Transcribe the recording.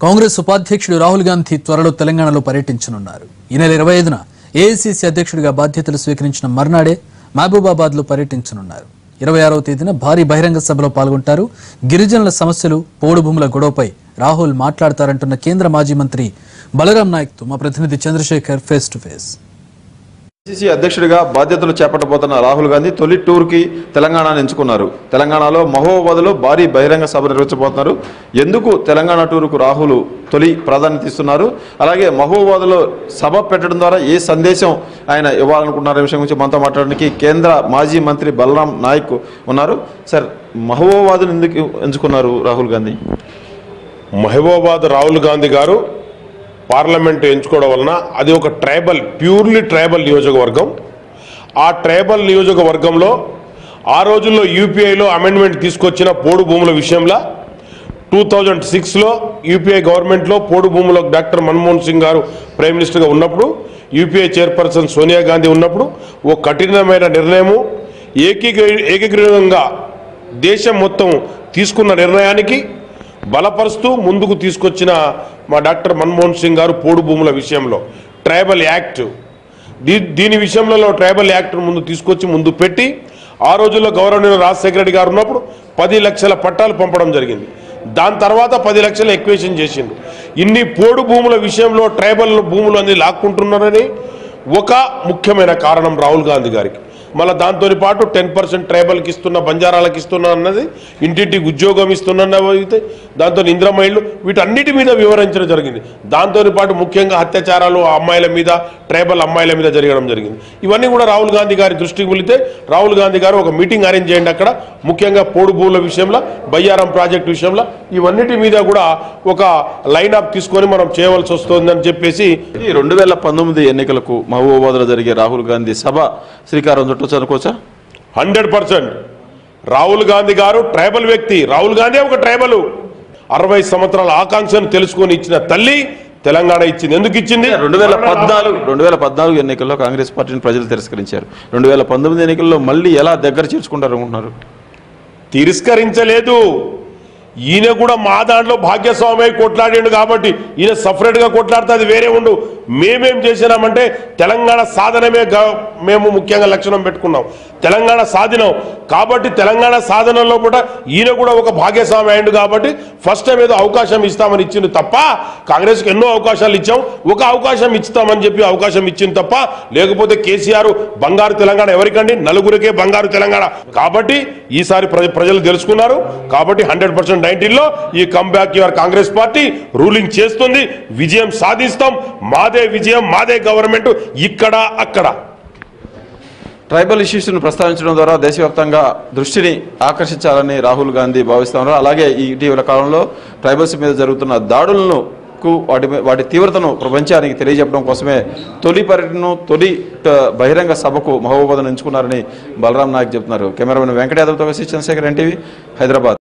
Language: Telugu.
కాంగ్రెస్ ఉపాధ్యక్షుడు రాహుల్ గాంధీ త్వరలో తెలంగాణలో పర్యటించనున్నారు ఈ నెల ఇరవై ఐదున ఏఐసీసీ అధ్యక్షుడిగా బాధ్యతలు స్వీకరించిన మర్నాడే మహబూబాబాద్ లో పర్యటించనున్నారు ఇరవై ఆరవ తేదీన భారీ బహిరంగ సభలో పాల్గొంటారు గిరిజనుల సమస్యలు పోడు భూముల గొడవపై రాహుల్ మాట్లాడతారంటున్న కేంద్ర మాజీ మంత్రి బలరాం నాయక్ తో మా ప్రతినిధి Chandrasekhar face to face PCC అధ్యక్షుడిగా బాధ్యతలు చేపట్టబోతున్న రాహుల్ గాంధీ తొలి టూర్కి తెలంగాణను ఎంచుకున్నారు తెలంగాణలో మహోబాద్లో భారీ బహిరంగ సభ నిర్వహించబోతున్నారు ఎందుకు తెలంగాణ టూరుకు రాహుల్ తొలి ప్రాధాన్యత ఇస్తున్నారు అలాగే మహోబాద్లో సభ పెట్టడం ద్వారా ఏ సందేశం ఆయన ఇవ్వాలనుకుంటున్నారు విషయం గురించి మనతో మాట్లాడడానికి కేంద్ర మాజీ మంత్రి బలరాం నాయక్ ఉన్నారు సార్ మహబూబాబాద్ను ఎందుకు ఎంచుకున్నారు రాహుల్ గాంధీ మహబూబాబాద్ రాహుల్ గాంధీ గారు పార్లమెంట్ ఎంచుకోవడం వలన అది ఒక ట్రైబల్ ప్యూర్లీ ట్రైబల్ నియోజకవర్గం ఆ ట్రైబల్ నియోజకవర్గంలో ఆ రోజుల్లో యూపీఐలో అమెండ్మెంట్ తీసుకొచ్చిన పోడు భూముల విషయంలో టూ థౌజండ్ సిక్స్లో యూపీఐ గవర్నమెంట్లో పోడు భూముల డాక్టర్ మన్మోహన్ సింగ్ గారు ప్రైమ్ మినిస్టర్గా ఉన్నప్పుడు యూపీఐ చైర్పర్సన్ సోనియా గాంధీ ఉన్నప్పుడు ఓ కఠినమైన నిర్ణయము ఏకీకృ ఏకీకృతంగా దేశం మొత్తం తీసుకున్న నిర్ణయానికి బలపరుస్తూ ముందుకు తీసుకొచ్చిన మా డాక్టర్ మన్మోహన్ సింగ్ గారు పోడు భూముల విషయంలో ట్రైబల్ యాక్ట్ దీ దీని విషయంలో ట్రైబల్ యాక్ట్ ముందు తీసుకొచ్చి ముందు పెట్టి ఆ రోజుల్లో గౌరవనీయ రాజశేఖర రెడ్డి గారు ఉన్నప్పుడు పది లక్షల పట్టాలు పంపడం జరిగింది దాని తర్వాత పది లక్షలు ఎక్వేషన్ చేసిండు ఇన్ని పోడు భూముల విషయంలో ట్రైబల్ భూములు అన్ని లాక్కుంటున్నారని ఒక ముఖ్యమైన కారణం రాహుల్ గాంధీ గారికి మళ్ళీ దాంతో పాటు టెన్ పర్సెంట్ ట్రైబల్కి ఇస్తున్న బంజారాలకు ఇస్తున్నా అన్నది ఇంటింటికి ఉద్యోగం ఇస్తున్నా అయితే దాంతో ఇంద్రమైళ్ళు వీటన్నిటి మీద వివరించడం జరిగింది దాంతో పాటు ముఖ్యంగా అత్యాచారాలు ఆ అమ్మాయిల మీద ట్రైబల్ అమ్మాయిల మీద జరగడం జరిగింది ఇవన్నీ కూడా రాహుల్ గాంధీ గారి దృష్టికి వెళితే రాహుల్ గాంధీ గారు ఒక మీటింగ్ అరేంజ్ చేయండి అక్కడ ముఖ్యంగా పోడు భూముల విషయంలో బయ్యారం ప్రాజెక్టు విషయంలో ఇవన్నిటి మీద కూడా ఒక లైన్ అప్ తీసుకొని మనం చేయవలసి వస్తుందని చెప్పేసి ఇది రెండు వేల పంతొమ్మిది ఎన్నికలకు మహబూబాబాద్లో జరిగే రాహుల్ గాంధీ సభ శ్రీకారం చుట్టొచ్చు అనుకోవచ్చా హండ్రెడ్ పర్సెంట్ రాహుల్ గాంధీ గారు ట్రైబల్ వ్యక్తి రాహుల్ గాంధీ ఒక ట్రైబల్ అరవై సంవత్సరాల ఆకాంక్షను తెలుసుకొని ఇచ్చిన తల్లి తెలంగాణ ఇచ్చింది ఎందుకు ఇచ్చింది రెండు వేల పద్నాలుగు రెండు వేల పద్నాలుగు ఎన్నికల్లో కాంగ్రెస్ పార్టీని ప్రజలు తిరస్కరించారు రెండు వేల పంతొమ్మిది ఎన్నికల్లో మళ్ళీ ఎలా దగ్గర చేర్చుకుంటారు అనుకుంటున్నారు తిరస్కరించలేదు ఈయన కూడా మా దాంట్లో భాగ్యస్వామి కొట్లాడాడు కాబట్టి ఈయన సపరేట్ గా కొట్లాడితే అది వేరే ఉండు మేమేం చేసినామంటే తెలంగాణ సాధనమే గా- మేము ముఖ్యంగా లక్షణం పెట్టుకున్నాం తెలంగాణ సాధినం కాబట్టి తెలంగాణ సాధనలో కూడా ఈయన కూడా ఒక భాగ్యస్వామి అయిండు కాబట్టి ఫస్ట్ టైం ఏదో అవకాశం ఇస్తామని ఇచ్చింది తప్ప కాంగ్రెస్కి ఎన్నో అవకాశాలు ఇచ్చాం ఒక అవకాశం ఇస్తామని చెప్పి అవకాశం ఇచ్చింది తప్ప లేకపోతే కేసీఆర్ బంగారు తెలంగాణ ఎవరికండి నలుగురికే బంగారు తెలంగాణ కాబట్టి ఈసారి ప్రజ- ప్రజలు తెలుసుకున్నారు కాబట్టి హండ్రెడ్ పర్సెంట్ నైన్టీన్లో ఈ come back your Congress party ruling చేస్తుంది విజయం సాధిస్తాం మాదే విజయం మాదే గవర్నమెంట్ ఇక్కడ అక్కడ ట్రైబల్ ఇష్యూస్ను ప్రస్తావించడం ద్వారా దేశవ్యాప్తంగా దృష్టిని ఆకర్షించాలని రాహుల్ గాంధీ భావిస్తున్నారు అలాగే ఈ ఇటీవల కాలంలో ట్రైబల్స్ మీద జరుగుతున్న దాడులను కు వాటి మీ- వాటి తీవ్రతను ప్రపంచానికి తెలియజెప్పడం కోసమే తొలి పర్యటనను తొలి ట- బహిరంగ సభకు మహబూబాబాద్ ఎంచుకున్నారని బలరాం నాయక్ చెప్తున్నారు కెమెరామెన్ వెంకట యాదవ్తో కలిసి చంద్రశేఖర్ ఎన్టీవీ హైదరాబాద్